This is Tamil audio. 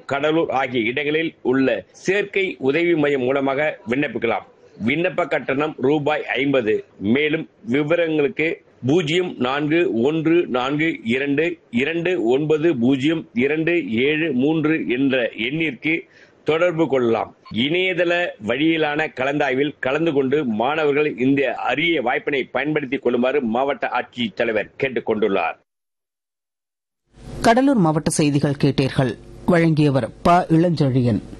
கடலூர் ஆகிய இடங்களில் உள்ள சேர்க்கை உதவி மையம் மூலமாக விண்ணப்பிக்கலாம் விண்ணப்ப கட்டணம் ரூபாய் ஐம்பது மேலும் விவரங்களுக்கு பூஜ்ஜியம் நான்கு ஒன்று நான்கு இரண்டு இரண்டு ஒன்பது பூஜ்ஜியம் இரண்டு ஏழு மூன்று என்ற எண்ணிற்கு தொடர்பு கொள்ளலாம் இணையதள வழியிலான கலந்தாய்வில் கலந்து கொண்டு மாணவர்கள் இந்த அரிய வாய்ப்பினை பயன்படுத்திக் கொள்ளுமாறு மாவட்ட ஆட்சித் தலைவர் கேட்டுக் கொண்டுள்ளார் கடலூர் மாவட்ட செய்திகள் கேட்டீர்கள் வழங்கியவர் ப இளஞ்செழியன்